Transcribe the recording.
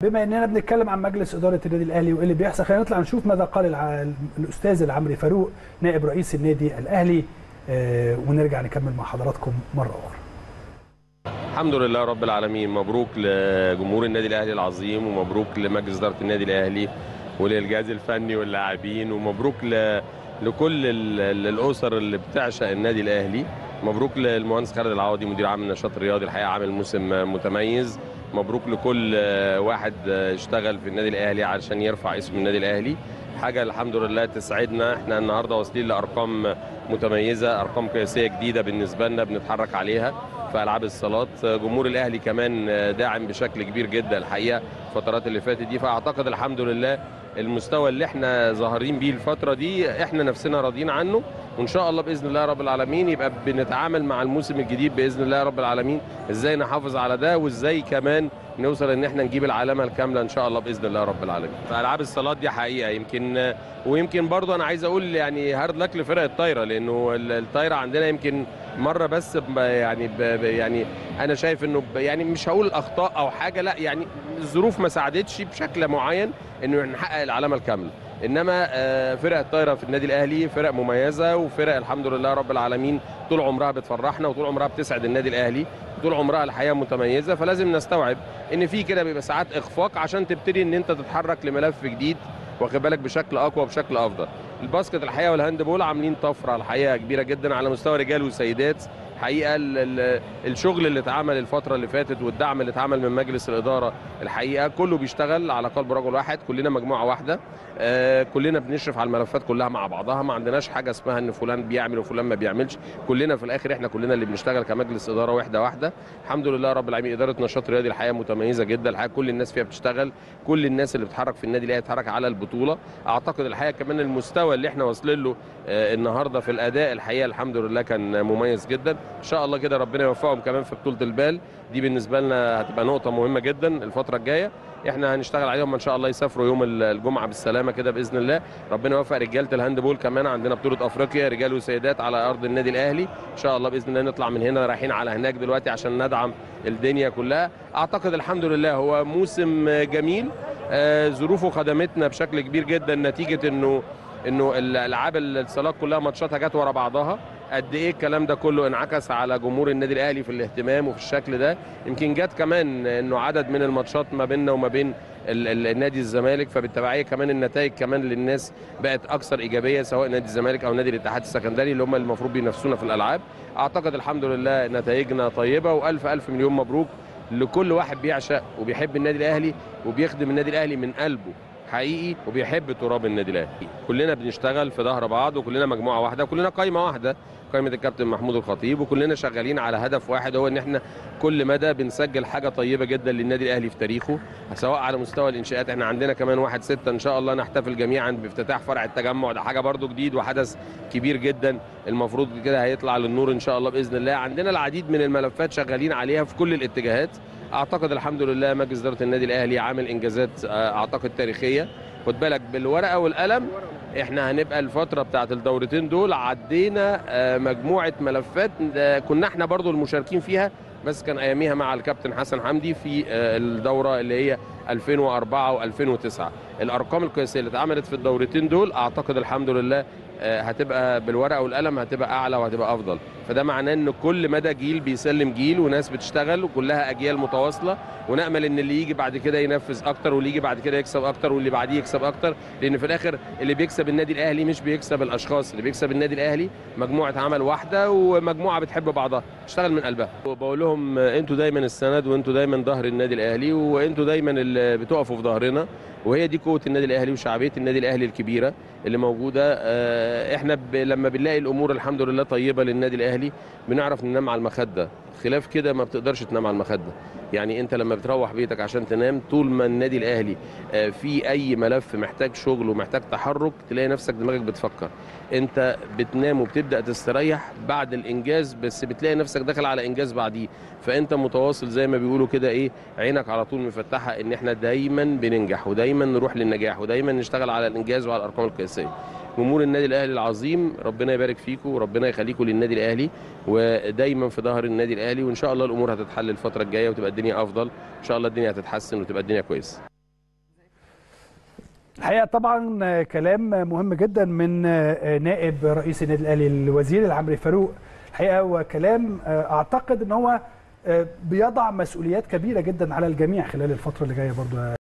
بما اننا بنتكلم عن مجلس اداره النادي الاهلي وايه اللي بيحصل خلينا نطلع نشوف ماذا قال الع... الاستاذ العمري فاروق نائب رئيس النادي الاهلي آه ونرجع نكمل مع حضراتكم مره اخرى الحمد لله رب العالمين مبروك لجمهور النادي الاهلي العظيم ومبروك لمجلس اداره النادي الاهلي وللجهاز الفني واللاعبين ومبروك ل... لكل ال... الاسر اللي بتعشق النادي الاهلي مبروك للمهندس خالد العوضي مدير عام النشاط الرياضي الحقيقه عامل موسم متميز مبروك لكل واحد اشتغل في النادي الاهلي علشان يرفع اسم النادي الاهلي حاجه الحمد لله تسعدنا احنا النهارده واصلين لارقام متميزه ارقام قياسيه جديده بالنسبه لنا بنتحرك عليها في العاب الصالات جمهور الاهلي كمان داعم بشكل كبير جدا الحقيقه الفترات اللي فاتت دي فاعتقد الحمد لله المستوى اللي احنا ظاهرين بيه الفتره دي احنا نفسنا راضيين عنه وان شاء الله باذن الله رب العالمين يبقى بنتعامل مع الموسم الجديد باذن الله رب العالمين ازاي نحافظ على ده وازاي كمان نوصل ان احنا نجيب العلامه الكامله ان شاء الله باذن الله رب العالمين فالعاب الصالات دي حقيقه يمكن ويمكن برضه انا عايز اقول يعني هارد لك لفرق الطايره لانه الطايره عندنا يمكن مره بس يعني يعني انا شايف انه يعني مش هقول اخطاء او حاجه لا يعني الظروف ما ساعدتش بشكل معين انه نحقق العلامه الكامله انما فرق الطايره في النادي الاهلي فرق مميزه وفرق الحمد لله رب العالمين طول عمرها بتفرحنا وطول عمرها بتسعد النادي الاهلي طول عمرها الحقيقه متميزه فلازم نستوعب ان في كده بيبقى ساعات اخفاق عشان تبتدي ان انت تتحرك لملف جديد واخد بالك بشكل اقوى وبشكل افضل الباسكت الحقيقه والهاند بول عاملين طفره الحقيقه كبيره جدا على مستوى رجال وسيدات حقيقه الشغل اللي اتعمل الفتره اللي فاتت والدعم اللي اتعمل من مجلس الاداره الحقيقه كله بيشتغل على قلب رجل واحد كلنا مجموعه واحده آه كلنا بنشرف على الملفات كلها مع بعضها ما عندناش حاجه اسمها ان فلان بيعمل وفلان ما بيعملش كلنا في الاخر احنا كلنا اللي بنشتغل كمجلس اداره واحده واحده الحمد لله رب العالمين اداره نشاط رياضي الحقيقه متميزه جدا الحقيقه كل الناس فيها بتشتغل كل الناس اللي بتتحرك في النادي الاهلي بتتحرك على البطوله اعتقد الحقيقه كمان المستوى اللي احنا واصلين له آه النهارده في الاداء الحقيقه الحمد لله كان مميز جدا ان شاء الله كده ربنا يوفقهم كمان في بطوله البال دي بالنسبه لنا هتبقى نقطه مهمه جدا الفتره الجايه احنا هنشتغل عليهم ان شاء الله يسافروا يوم الجمعه بالسلامه كده باذن الله ربنا يوفق رجاله الهاند بول كمان عندنا بطوله افريقيا رجال وسيدات على ارض النادي الاهلي ان شاء الله باذن الله نطلع من هنا رايحين على هناك دلوقتي عشان ندعم الدنيا كلها اعتقد الحمد لله هو موسم جميل آه ظروفه خدمتنا بشكل كبير جدا نتيجه انه انه الالعاب الصالات كلها ماتشاتها جت ورا بعضها قد ايه الكلام ده كله انعكس على جمهور النادي الاهلي في الاهتمام وفي الشكل ده يمكن جت كمان انه عدد من الماتشات ما بيننا وما بين النادي الزمالك فبالتبعيه كمان النتائج كمان للناس بقت اكثر ايجابيه سواء نادي الزمالك او نادي الاتحاد السكندري اللي هم المفروض بينافسونا في الالعاب اعتقد الحمد لله نتائجنا طيبه والف الف مليون مبروك لكل واحد بيعشق وبيحب النادي الاهلي وبيخدم النادي الاهلي من قلبه حقيقي وبيحب تراب النادي الاهلي كلنا بنشتغل في ظهر بعض وكلنا مجموعه واحده وكلنا قايمه واحده قائمه الكابتن محمود الخطيب وكلنا شغالين على هدف واحد هو ان احنا كل مدى بنسجل حاجه طيبه جدا للنادي الاهلي في تاريخه سواء على مستوى الانشاءات احنا عندنا كمان واحد ستة ان شاء الله نحتفل جميعا بافتتاح فرع التجمع ده حاجه برده جديد وحدث كبير جدا المفروض كده هيطلع للنور ان شاء الله باذن الله عندنا العديد من الملفات شغالين عليها في كل الاتجاهات اعتقد الحمد لله مجلس اداره النادي الاهلي عامل انجازات اعتقد تاريخيه خد بالك بالورقه والقلم احنا هنبقى الفتره بتاعت الدورتين دول عدينا مجموعه ملفات كنا احنا برضو المشاركين فيها بس كان اياميها مع الكابتن حسن حمدي في الدوره اللي هي 2004 و2009 الارقام القياسيه اللي اتعملت في الدورتين دول اعتقد الحمد لله هتبقى بالورقه والقلم هتبقى اعلى وهتبقى افضل فده معناه ان كل مدى جيل بيسلم جيل وناس بتشتغل وكلها اجيال متواصله ونامل ان اللي يجي بعد كده ينفذ اكتر واللي يجي بعد كده يكسب اكتر واللي بعديه يكسب اكتر لان في الاخر اللي بيكسب النادي الاهلي مش بيكسب الاشخاص اللي بيكسب النادي الاهلي مجموعه عمل واحده ومجموعه بتحب بعضها تشتغل من قلبها وبقول لهم انتوا دايما السند وانتوا دايما ظهر النادي الاهلي وانتوا دايما اللي بتقفوا في ظهرنا وهي دي قوه النادي الاهلي وشعبيه النادي الاهلي الكبيره اللي موجوده احنا ب... لما بنلاقي الامور الحمد لله طيبه للنادي الاهلي بنعرف ننام على المخده خلاف كده ما بتقدرش تنام على المخده يعني انت لما بتروح بيتك عشان تنام طول ما النادي الاهلي في اي ملف محتاج شغل ومحتاج تحرك تلاقي نفسك دماغك بتفكر انت بتنام وبتبدا تستريح بعد الانجاز بس بتلاقي نفسك داخل على انجاز بعديه فانت متواصل زي ما بيقولوا كده ايه عينك على طول مفتحه ان احنا دايما بننجح ودايما نروح للنجاح ودايما نشتغل على الانجاز وعلى الارقام القياسيه جمهور النادي الاهلي العظيم ربنا يبارك فيكم وربنا يخليكم للنادي الاهلي ودايما في ظهر النادي الاهلي وان شاء الله الامور هتتحل الفتره الجايه وتبقى الدنيا افضل ان شاء الله الدنيا هتتحسن وتبقى الدنيا كويسه الحقيقه طبعا كلام مهم جدا من نائب رئيس النادي الاهلي الوزير العمري فاروق الحقيقه هو كلام اعتقد ان هو بيضع مسؤوليات كبيره جدا على الجميع خلال الفتره اللي جايه برضو